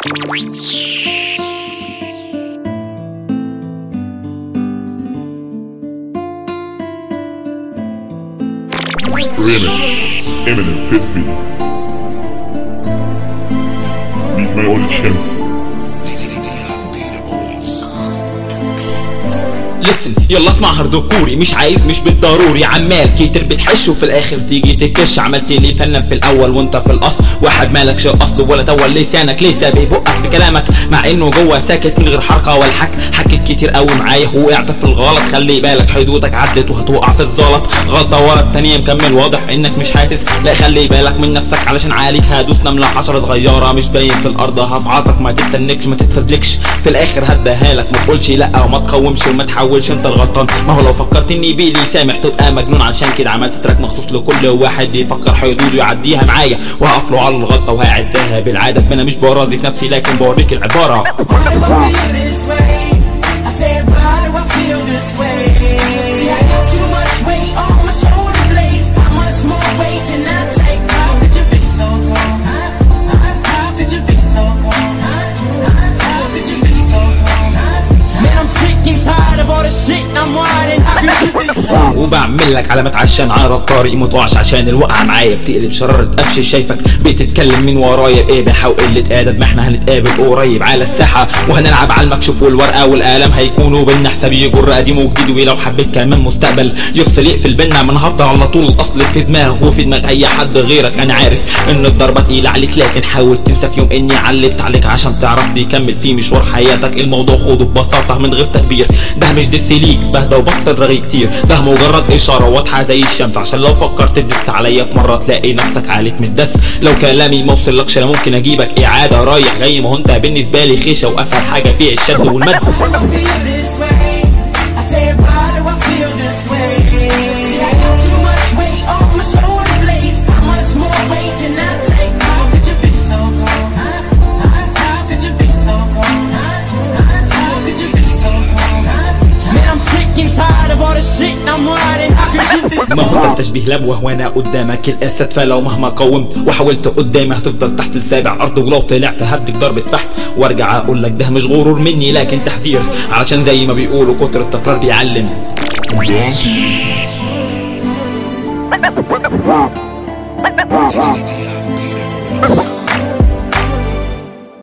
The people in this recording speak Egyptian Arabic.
Remix, Eminem, Fit Beat. Beat my only chance. لسن يلا اسمع هردوكوري مش عايز مش بالضروري عمال كتير بتحش وفي الاخر تيجي تكش عملت لي فنان في الاول وانت في الاصل واحد مالكش اصل ولا تول لسانك لسه بيبقك في كلامك مع انه جوه ساكت من غير حركه ولا حك حكيت كتير قوي معايا وقعت في الغلط خلي بالك حدودك عدت وهتوقع في الزلط غلطه ورا التانية مكمل واضح انك مش حاسس لا خلي بالك من نفسك علشان عليك هدوس نمله حشره صغيره مش باين في الارض هفعصك ما تتنكش ما تتفزلكش في الاخر هديها لك ما تقولش لا وما تقومش وما تحاولش انت الغلطان ما هو لو فكرت اني بيلي سامح تبقى مجنون علشان كده عملت تراك مخصوص لكل واحد بيفكر حدوده يعديها معايا وهقف له على الغلطه وهعدها بالعاده فانا مش برازي في نفسي لكن بوريك العباره I feel this way. I said, why do I feel this way? See, I got too much weight on my shoulder blades. How much more weight can I take? How could you be so cold? Huh? Huh? How could you be so cold? Huh? Huh? How could you be so cold? Huh? Man, I'm sick and tired of all the shit I'm riding. How could you be so وبعمل لك علامات عشان على الطريق متوقعش عشان الوقعه معايا بتقلب شرارة قفش شايفك بتتكلم من ورايا بايه وقلة ادب ما احنا هنتقابل قريب على الساحه وهنلعب على المكشوف والورقه والقلم هيكونوا بينا حساب يجر قديم وجديد ولو حبيت كمان مستقبل يفصل يقفل بينا ما انا هفضل على طول الاصل في دماغك وفي دماغ اي حد غيرك انا عارف ان الضربه تقيله عليك لكن حاول تنسى في يوم اني علبت عليك عشان تعرف تكمل في مشوار حياتك الموضوع خده ببساطه من غير تكبير ده مش دس ليك فهدى وبطل رغي كتير ده مجرد اشاره واضحه زي الشمس عشان لو فكرت تدس عليا في مره تلاقي نفسك عليك متدس لو كلامي ما وصلكش انا ممكن اجيبك اعاده رايح جاي ما هو انت بالنسبه لي خيشه واسهل حاجه فيه الشد والمد I feel this way. I said, why do I feel this way? See, I got too much weight on my shoulder blades. How much more weight can I take? How could you be so cold? Huh? Huh? How could you be so cold? Huh? Huh? How could you be so cold? Huh? Man, I'm sick and tired of all the shit I'm riding. How could you be so ما هو ده تشبيه لبوه وانا قدامك الاسد فلو مهما قاومت وحاولت قدامي هتفضل تحت السابع ارض ولو طلعت هديك ضربة تحت وارجع اقول لك ده مش غرور مني لكن تحذير علشان زي ما بيقولوا كتر التكرار بيعلم Donkey.